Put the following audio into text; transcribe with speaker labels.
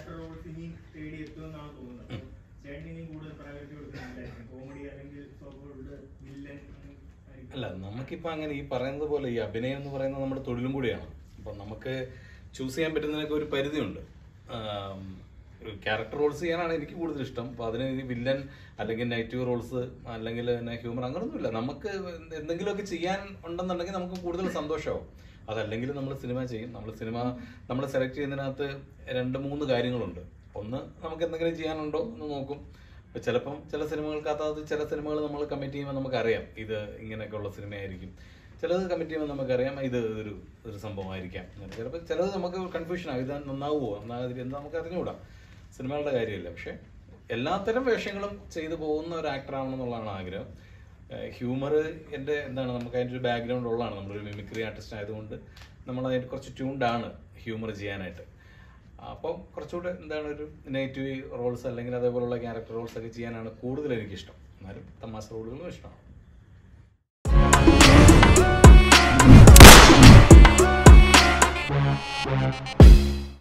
Speaker 1: character Rolls ഇനി തേടി എത്തുമെന്നാണ് തോന്നുന്നത് അപ്പൊ ചേട്ടൻ ഇനി കൂടുതൽ പ്രായോറിറ്റി കൊടുക്കുന്നുണ്ടായിരിക്കും കോമഡി അല്ലെങ്കിൽ സോക്കോൾഡ് വില്ലൻ
Speaker 2: അല്ല നമുക്കിപ്പോൾ അങ്ങനെ ഈ പറയുന്നത് പോലെ ഈ അഭിനയം എന്ന് പറയുന്നത് നമ്മുടെ തൊഴിലും കൂടിയാണ് അപ്പം നമുക്ക് ചൂസ് ചെയ്യാൻ പറ്റുന്നതിനൊക്കെ ഒരു പരിധിയുണ്ട് ആം, ഒരു ക്യാരക്ടർ റോൾസ് ചെയ്യാനാണ് എനിക്ക് കൂടുതൽ ഇഷ്ടം അപ്പോൾ അതിന് ഈ വില്ലൻ അല്ലെങ്കിൽ നെഗറ്റീവ് റോൾസ് അല്ലെങ്കിൽ പിന്നെ ഹ്യൂമർ അങ്ങനൊന്നുമില്ല നമുക്ക് എന്തെങ്കിലുമൊക്കെ ചെയ്യാൻ ഉണ്ടെന്നുണ്ടെങ്കിൽ നമുക്ക് കൂടുതൽ സന്തോഷമാവും അതല്ലെങ്കിൽ നമ്മൾ സിനിമ ചെയ്യും നമ്മൾ സിനിമ നമ്മൾ സെലക്ട് ചെയ്യുന്നതിനകത്ത് രണ്ട് മൂന്ന് കാര്യങ്ങളുണ്ട് ഒന്ന് നമുക്ക് എന്തെങ്കിലും ചെയ്യാനുണ്ടോ എന്ന് നോക്കും ഇപ്പൊ ചിലപ്പം ചില സിനിമകൾക്കകത്ത് ചില സിനിമകൾ നമ്മൾ കമ്മിറ്റ് ചെയ്യുമ്പോൾ നമുക്കറിയാം ഇത് ഇങ്ങനെയൊക്കെയുള്ള സിനിമയായിരിക്കും ചിലത് കമ്മിറ്റ് ചെയ്യുമ്പോൾ നമുക്കറിയാം ഇത് ഒരു ഒരു സംഭവമായിരിക്കാം ചിലപ്പോൾ ചിലത് നമുക്ക് കൺഫ്യൂഷൻ ആകും ഇത് നന്നാവുമോ നന്നാകാതിരി എന്താ നമുക്ക് അറിഞ്ഞുകൂടാ സിനിമകളുടെ കാര്യമില്ല പക്ഷെ എല്ലാത്തരം വേഷങ്ങളും ചെയ്തു പോകുന്ന ഒരു ആക്ടർ ആവണമെന്നുള്ളതാണ് ആഗ്രഹം ഹ്യൂമർ എൻ്റെ എന്താണ് നമുക്ക് അതിൻ്റെ ഒരു ബാക്ക്ഗ്രൗണ്ട് ഉള്ളതാണ് നമ്മളൊരു മിമിക്രി ആർട്ടിസ്റ്റ് ആയതുകൊണ്ട് നമ്മൾ അതിൻ്റെ കുറച്ച് ട്യൂൺഡാണ് ഹ്യൂമർ ചെയ്യാനായിട്ട് അപ്പം കുറച്ചുകൂടെ എന്താണ് ഒരു നെഗറ്റീവ് റോൾസ് അല്ലെങ്കിൽ അതേപോലുള്ള ക്യാരക്ടർ റോൾസ് ഒക്കെ ചെയ്യാനാണ് കൂടുതൽ എനിക്കിഷ്ടം എന്നാലും തമാശ റോളുകളും ഇഷ്ടമാണ്